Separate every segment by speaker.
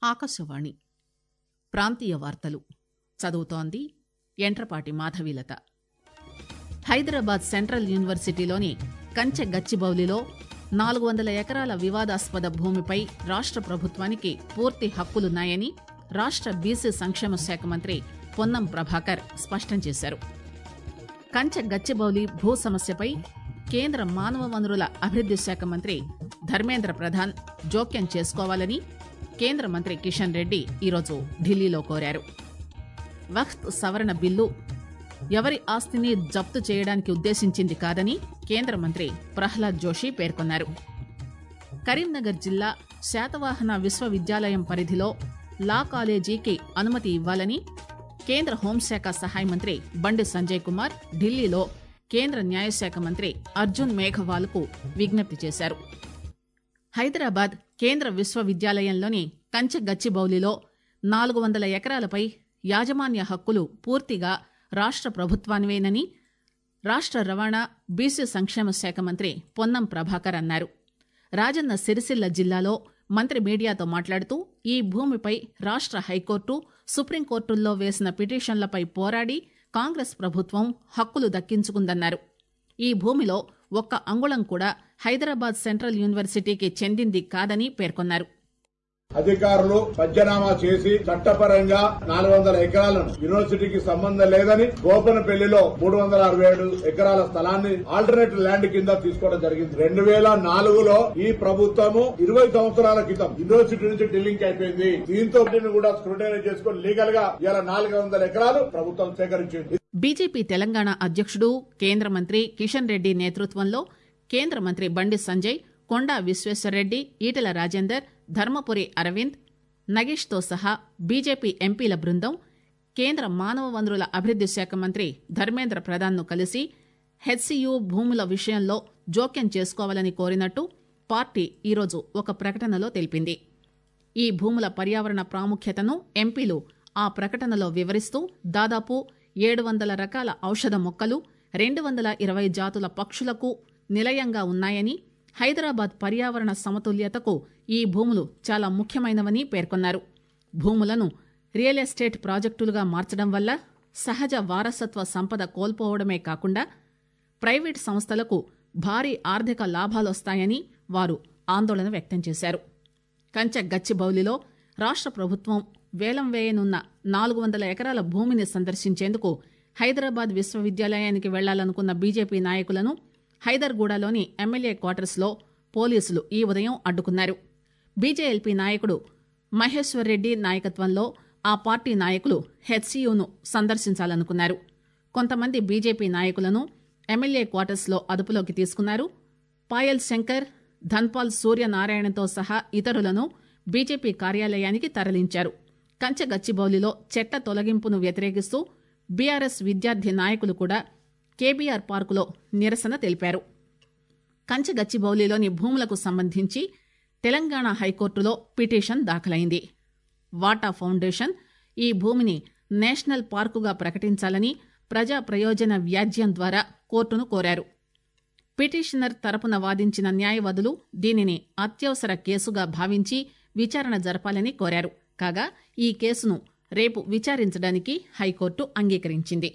Speaker 1: ఆకాశవాణి ప్రాంతీయ వార్తలు చదువుతోంది ఎంట్రపాటి మాధవీలత హైదరాబాద్ సెంట్రల్ యూనివర్సిటీలోని కంచె గచ్చిబౌలిలో నాలుగు వందల ఎకరాల వివాదాస్పద భూమిపై రాష్ట ప్రభుత్వానికి పూర్తి హక్కులున్నాయని రాష్ట బీసీ సంక్షేమ శాఖ మంత్రి పొన్నం ప్రభాకర్ స్పష్టం చేశారు కంచె గచ్చిబౌలి భూ సమస్యపై కేంద్ర మానవ వనరుల అభివృద్ది శాఖ మంత్రి ధర్మేంద్ర ప్రధాన్ జోక్యం చేసుకోవాలని కేంద్ర మంత్రి కిషన్ రెడ్డి ఈరోజు ఢిల్లీలో కోరారు వక్ఫ్ సవరణ బిల్లు ఎవరి ఆస్తిని జప్తు చేయడానికి ఉద్దేశించింది కాదని కేంద్ర మంత్రి ప్రహ్లాద్ జోషి పేర్కొన్నారు కరీంనగర్ జిల్లా శాతవాహన విశ్వవిద్యాలయం పరిధిలో లా కాలేజీకి అనుమతి ఇవ్వాలని కేంద్ర హోంశాఖ సహాయ మంత్రి బండి సంజయ్ కుమార్ ఢిల్లీలో కేంద్ర న్యాయశాఖ మంత్రి అర్జున్ మేఘవాల్కు విజ్ఞప్తి చేశారు హైదరాబాద్ కేంద్ర విశ్వవిద్యాలయంలోని కంచె గచ్చిబౌలిలో నాలుగు వందల ఎకరాలపై యాజమాన్య హక్కులు పూర్తిగా రాష్ట ప్రభుత్వానివేనని రాష్ట రవాణా బీసీ సంక్షేమ శాఖ మంత్రి పొన్నం ప్రభాకర్ అన్నారు రాజన్న సిరిసిల్ల జిల్లాలో మంత్రి మీడియాతో మాట్లాడుతూ ఈ భూమిపై రాష్ట హైకోర్టు సుప్రీంకోర్టుల్లో వేసిన పిటిషన్లపై పోరాడి కాంగ్రెస్ ప్రభుత్వం హక్కులు దక్కించుకుందన్నారు ఈ భూమిలో ఒక్క అంగుళం కూడా హైదరాబాద్ సెంట్రల్ యూనివర్సిటీకి చెందింది కాదని పేర్కొన్నారు
Speaker 2: అధికారులు పంచనామా చేసి చట్టపరంగా నాలుగు వందల ఎకరాలను యూనివర్సిటీకి సంబంధం లేదని గోపనపల్లిలో మూడు వందల అరవై ఏడు ఎకరాల స్థలాన్ని ఆల్టర్నేటివ్ ల్యాండ్ కింద తీసుకోవడం జరిగింది రెండు వేల నాలుగులో ఈ ప్రభుత్వము ఇరవై సంవత్సరాల క్రితం యూనివర్సిటీ నుంచి ఢిల్లీకి అయిపోయింది దీంతో వీటిని కూడా స్క్రూటైజ్ చేసుకుని లీగల్ గా ఇలా నాలుగు వందల ఎకరాలు ప్రభుత్వం సేకరించింది
Speaker 1: బీజేపీ తెలంగాణ అధ్యక్షుడు కేంద్ర మంత్రి కిషన్ రెడ్డి నేతృత్వంలో కేంద్ర మంత్రి బండి సంజయ్ కొండా విశ్వేశ్వరరెడ్డి ఈటెల రాజేందర్ ధర్మపురి అరవింద్ నగేష్తో సహా బీజేపీ ఎంపీల బృందం కేంద్ర మానవ వనరుల అభివృద్ది శాఖ మంత్రి ధర్మేంద్ర ప్రధాన్ను కలిసి హెచ్సియు భూముల విషయంలో జోక్యం చేసుకోవాలని కోరినట్టు పార్టీ ఈరోజు ఒక ప్రకటనలో తెలిపింది ఈ భూముల పర్యావరణ ప్రాముఖ్యతను ఎంపీలు ఆ ప్రకటనలో వివరిస్తూ దాదాపు ఏడు వందల రకాల ఔషధ మొక్కలు రెండు వందల ఇరవై జాతుల పక్షులకు నిలయంగా ఉన్నాయని హైదరాబాద్ పర్యావరణ సమతుల్యతకు ఈ భూములు చాలా ముఖ్యమైనవని పేర్కొన్నారు భూములను రియల్ ఎస్టేట్ ప్రాజెక్టులుగా మార్చడం వల్ల సహజ వారసత్వ సంపద కోల్పోవడమే కాకుండా ప్రైవేట్ సంస్థలకు భారీ ఆర్థిక లాభాలొస్తాయని వారు ఆందోళన వ్యక్తం చేశారు కంచె గచ్చిబౌలిలో రాష్ట ప్రభుత్వం వేలం వేయనున్న నాలుగు వందల ఎకరాల భూమిని సందర్శించేందుకు హైదరాబాద్ విశ్వవిద్యాలయానికి వెళ్లాలనుకున్న బీజేపీ నాయకులను హైదర్గూడలోని ఎమ్మెల్యే క్వార్టర్స్లో పోలీసులు ఈ ఉదయం అడ్డుకున్నారు బీజేఎల్పీ నాయకుడు మహేశ్వర్ రెడ్డి నాయకత్వంలో ఆ పార్టీ నాయకులు హెచ్సియును సందర్శించాలనుకున్నారు కొంతమంది బీజేపీ నాయకులను ఎమ్మెల్యే క్వార్టర్స్లో అదుపులోకి తీసుకున్నారు పాయల్ శంకర్ ధన్పాల్ సూర్యనారాయణతో సహా ఇతరులను బీజేపీ కార్యాలయానికి తరలించారు కంచె గచ్చిబౌలిలో చెట్ల తొలగింపును వ్యతిరేకిస్తూ బీఆర్ఎస్ విద్యార్థి నాయకులు కూడా కేబీఆర్ పార్కులో నిరసన తెలిపారు కంచె గచ్చిబౌలిలోని భూములకు సంబంధించి తెలంగాణ హైకోర్టులో పిటిషన్ దాఖలైంది వాటా ఫౌండేషన్ ఈ భూమిని నేషనల్ పార్కుగా ప్రకటించాలని ప్రజా ప్రయోజన వ్యాజ్యం ద్వారా కోర్టును కోరారు పిటిషనర్ తరపున వాదించిన న్యాయవాదులు దీనిని అత్యవసర కేసుగా భావించి విచారణ జరపాలని కోరారు కాగా ఈ కేసును రేపు విచారించడానికి హైకోర్టు అంగీకరించింది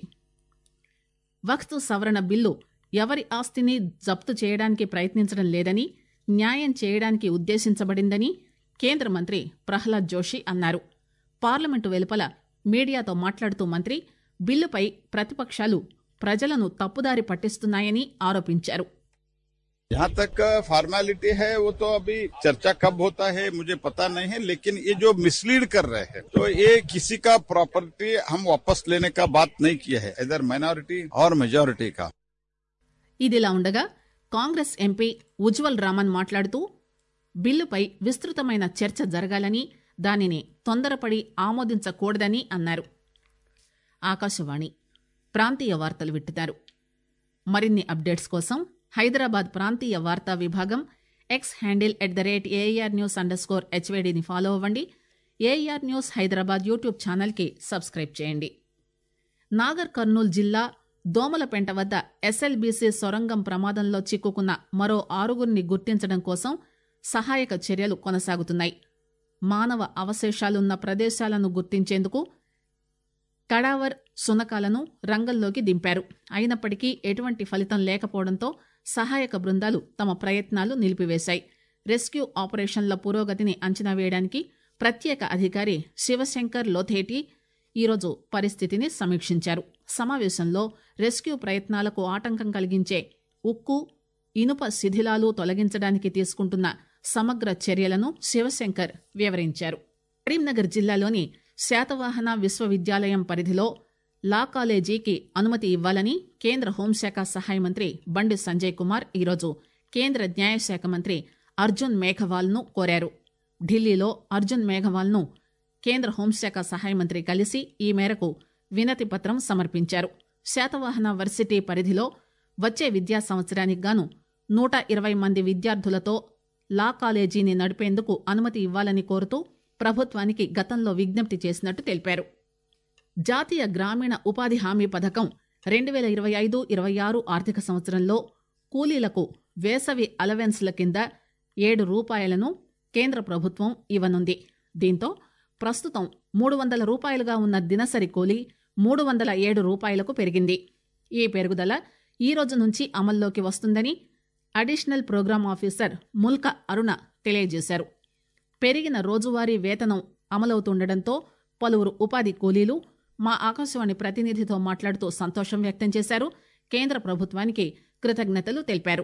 Speaker 1: వక్త్ సవరణ బిల్లు ఎవరి ఆస్తిని జప్తు చేయడానికి ప్రయత్నించడం లేదని న్యాయం చేయడానికి ఉద్దేశించబడిందని కేంద్ర మంత్రి ప్రహ్లాద్ జోషి అన్నారు పార్లమెంటు వెలుపల మీడియాతో మాట్లాడుతూ మంత్రి బిల్లుపై ప్రతిపక్షాలు ప్రజలను తప్పుదారి పట్టిస్తున్నాయని ఆరోపించారు
Speaker 3: जहाँ तक फॉर्मेलिटी है वो तो अभी चर्चा कब होता है मुझे पता नहीं है लेकिन ये जो मिसलीड कर रहे हैं तो ये किसी का प्रॉपर्टी हम वापस लेने का बात नहीं किया है इधर माइनॉरिटी और मेजोरिटी का
Speaker 1: ఇదిలా ఉండగా కాంగ్రెస్ ఎంపీ ఉజ్వల్ రామన్ మాట్లాడుతూ బిల్లుపై విస్తృతమైన చర్చ జరగాలని దానిని తొందరపడి ఆమోదించకూడదని అన్నారు ఆకాశవాణి ప్రాంతీయ వార్తలు వింటున్నారు మరిన్ని అప్డేట్స్ కోసం హైదరాబాద్ ప్రాంతీయ వార్తా విభాగం X handle at the rate A R news under score హెచ్వేడిని ఫాలో అవ్వండి ఏఆర్ న్యూస్ హైదరాబాద్ యూట్యూబ్ ఛానల్కి సబ్స్క్రైబ్ చేయండి నాగర్ కర్నూల్ జిల్లా దోమలపెంట వద్ద ఎస్ఎల్బీసీ సొరంగం ప్రమాదంలో చిక్కుకున్న మరో ఆరుగురిని గుర్తించడం కోసం సహాయక చర్యలు కొనసాగుతున్నాయి మానవ అవశేషాలున్న ప్రదేశాలను గుర్తించేందుకు కడావర్ సునకాలను రంగంలోకి దింపారు అయినప్పటికీ ఎటువంటి ఫలితం లేకపోవడంతో సహాయక బృందాలు తమ ప్రయత్నాలు నిలిపివేశాయి రెస్క్యూ ఆపరేషన్ల పురోగతిని అంచనా వేయడానికి ప్రత్యేక అధికారి శివశంకర్ లోథేటి ఈరోజు పరిస్థితిని సమీక్షించారు సమావేశంలో రెస్క్యూ ప్రయత్నాలకు ఆటంకం కలిగించే ఉక్కు ఇనుప శిథిలాలు తొలగించడానికి తీసుకుంటున్న సమగ్ర చర్యలను శివశంకర్ వివరించారు కరీంనగర్ జిల్లాలోని శాతవాహన విశ్వవిద్యాలయం పరిధిలో లా కాలేజీకి అనుమతి ఇవ్వాలని కేంద్ర హోంశాఖ సహాయ మంత్రి బండి సంజయ్ కుమార్ ఈరోజు కేంద్ర న్యాయశాఖ మంత్రి అర్జున్ మేఘవాల్ను కోరారు ఢిల్లీలో అర్జున్ మేఘవాల్ను కేంద్ర హోంశాఖ సహాయ మంత్రి కలిసి ఈ మేరకు వినతి పత్రం సమర్పించారు శాతవాహన వర్సిటీ పరిధిలో వచ్చే విద్యా సంవత్సరానికి గాను నూట ఇరవై మంది విద్యార్థులతో లా కాలేజీని నడిపేందుకు అనుమతి ఇవ్వాలని కోరుతూ ప్రభుత్వానికి గతంలో విజ్ఞప్తి చేసినట్టు తెలిపారు జాతీయ గ్రామీణ ఉపాధి హామీ పథకం రెండు వేల ఇరవై ఐదు ఇరవై ఆరు ఆర్థిక సంవత్సరంలో కూలీలకు వేసవి అలవెన్స్ల కింద ఏడు రూపాయలను కేంద్ర ప్రభుత్వం ఇవ్వనుంది దీంతో ప్రస్తుతం మూడు వందల రూపాయలుగా ఉన్న దినసరి కూలీ మూడు వందల ఏడు రూపాయలకు పెరిగింది ఈ పెరుగుదల ఈ రోజు నుంచి అమల్లోకి వస్తుందని additional program officer Mulka Aruna తెలియజేశారు పెరిగిన రోజువారీ వేతనం అమలవుతుండటంతో పలువురు ఉపాధి కూలీలు మా ఆకాశవాణి ప్రతినిధితో మాట్లాడుతూ సంతోషం వ్యక్తం చేశారు కేంద్ర ప్రభుత్వానికి కృతజ్ఞతలు తెలిపారు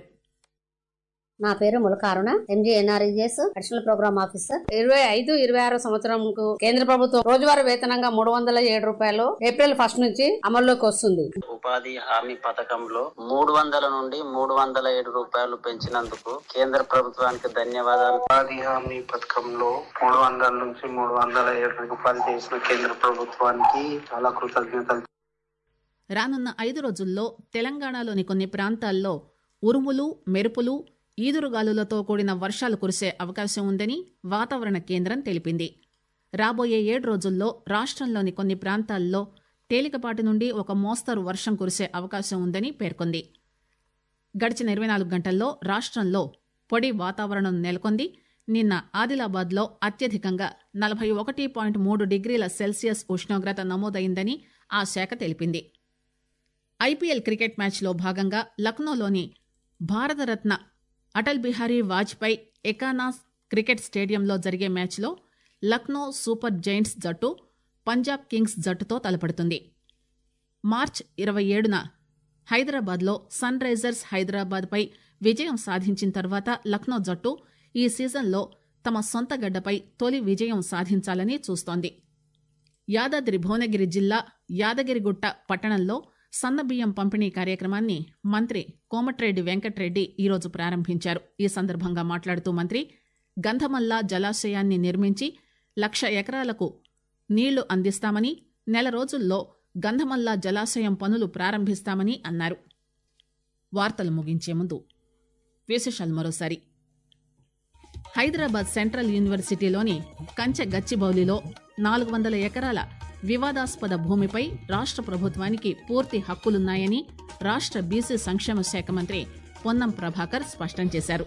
Speaker 4: నా పేరు ములకారుణ ఎంజీఎన్ఆర్ఈఎస్ అడిషనల్ ప్రోగ్రామ్ ఆఫీసర్ ఇరవై ఐదు ఇరవై ఆరు సంవత్సరంకు కేంద్ర ప్రభుత్వం రోజువారీ వేతనంగా మూడు వందల ఏడు రూపాయలు ఏప్రిల్ ఫస్ట్ నుంచి అమల్లోకి వస్తుంది
Speaker 5: ఉపాధి హామీ పథకంలో మూడు వందల నుండి మూడు వందల ఏడు రూపాయలు పెంచినందుకు కేంద్ర ప్రభుత్వానికి ధన్యవాదాలు
Speaker 6: ఉపాధి హామీ పథకంలో మూడు వందల నుంచి మూడు వందల ఏడు రూపాయలు చేసిన కేంద్ర ప్రభుత్వానికి చాలా కృతజ్ఞతలు
Speaker 1: రానున్న ఐదు రోజుల్లో తెలంగాణలోని కొన్ని ప్రాంతాల్లో ఉరుములు మెరుపులు ఈదురుగాలులతో కూడిన వర్షాలు కురిసే అవకాశం ఉందని వాతావరణ కేంద్రం తెలిపింది రాబోయే ఏడు రోజుల్లో రాష్ట్రంలోని కొన్ని ప్రాంతాల్లో తేలికపాటి నుండి ఒక మోస్తరు వర్షం కురిసే అవకాశం ఉందని పేర్కొంది గడిచిన ఇరవై నాలుగు గంటల్లో రాష్ట్రంలో పొడి వాతావరణం నెలకొంది నిన్న ఆదిలాబాద్లో అత్యధికంగా నలభై ఒకటి పాయింట్ మూడు డిగ్రీల సెల్సియస్ ఉష్ణోగ్రత నమోదైందని ఆ శాఖ తెలిపింది ఐపీఎల్ క్రికెట్ మ్యాచ్లో భాగంగా లక్నోలోని భారతరత్న అటల్ బిహారీ వాజ్పేయి ఎకానాస్ క్రికెట్ స్టేడియంలో జరిగే మ్యాచ్లో లక్నో సూపర్ జైంట్స్ జట్టు పంజాబ్ కింగ్స్ జట్టుతో తలపడుతుంది మార్చ్ ఇరవై ఏడున హైదరాబాద్లో సన్ రైజర్స్ హైదరాబాద్పై విజయం సాధించిన తర్వాత లక్నో జట్టు ఈ సీజన్లో తమ సొంత గడ్డపై తొలి విజయం సాధించాలని చూస్తోంది యాదాద్రి భువనగిరి జిల్లా యాదగిరిగుట్ట పట్టణంలో సన్నబియ్యం పంపిణీ కార్యక్రమాన్ని మంత్రి కోమటిరెడ్డి వెంకటరెడ్డి ఈరోజు ప్రారంభించారు ఈ సందర్భంగా మాట్లాడుతూ మంత్రి గంధమల్లా జలాశయాన్ని నిర్మించి లక్ష ఎకరాలకు నీళ్లు అందిస్తామని నెల రోజుల్లో గంధమల్లా జలాశయం పనులు ప్రారంభిస్తామని అన్నారు వార్తలు ముగించే ముందు విశేషాలు మరోసారి హైదరాబాద్ సెంట్రల్ యూనివర్సిటీలోని కంచె గచ్చిబౌలిలో నాలుగు వందల ఎకరాల వివాదాస్పద భూమిపై రాష్ట్ర ప్రభుత్వానికి పూర్తి హక్కులున్నాయని రాష్ట్ర బీసీ సంక్షేమ శాఖ మంత్రి పొన్నం ప్రభాకర్ స్పష్టం చేశారు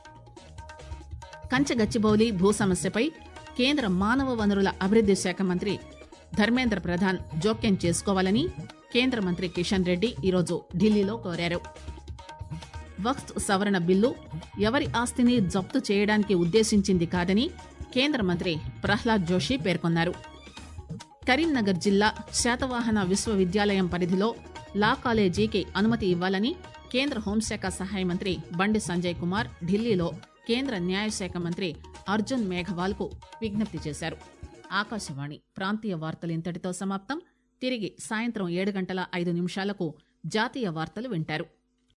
Speaker 1: కంచె గచ్చిబౌలి భూ సమస్యపై కేంద్ర మానవ వనరుల అభివృద్ది శాఖ మంత్రి ధర్మేంద్ర ప్రధాన్ జోక్యం చేసుకోవాలని కేంద్ర మంత్రి కిషన్ రెడ్డి ఈరోజు ఢిల్లీలో కోరారు వక్ఫ్ సవరణ బిల్లు ఎవరి ఆస్తిని జప్తు చేయడానికి ఉద్దేశించింది కాదని కేంద్ర మంత్రి ప్రహ్లాద్ జోషి పేర్కొన్నారు కరీంనగర్ జిల్లా శాతవాహన విశ్వవిద్యాలయం పరిధిలో లా కాలేజీకి అనుమతి ఇవ్వాలని కేంద్ర హోంశాఖ సహాయ మంత్రి బండి సంజయ్ కుమార్ ఢిల్లీలో కేంద్ర న్యాయశాఖ మంత్రి అర్జున్ మేఘవాల్కు విజ్ఞప్తి చేశారు ఆకాశవాణి ప్రాంతీయ వార్తలు ఇంతటితో సమాప్తం తిరిగి సాయంత్రం ఏడు గంటల ఐదు నిమిషాలకు జాతీయ వార్తలు వింటారు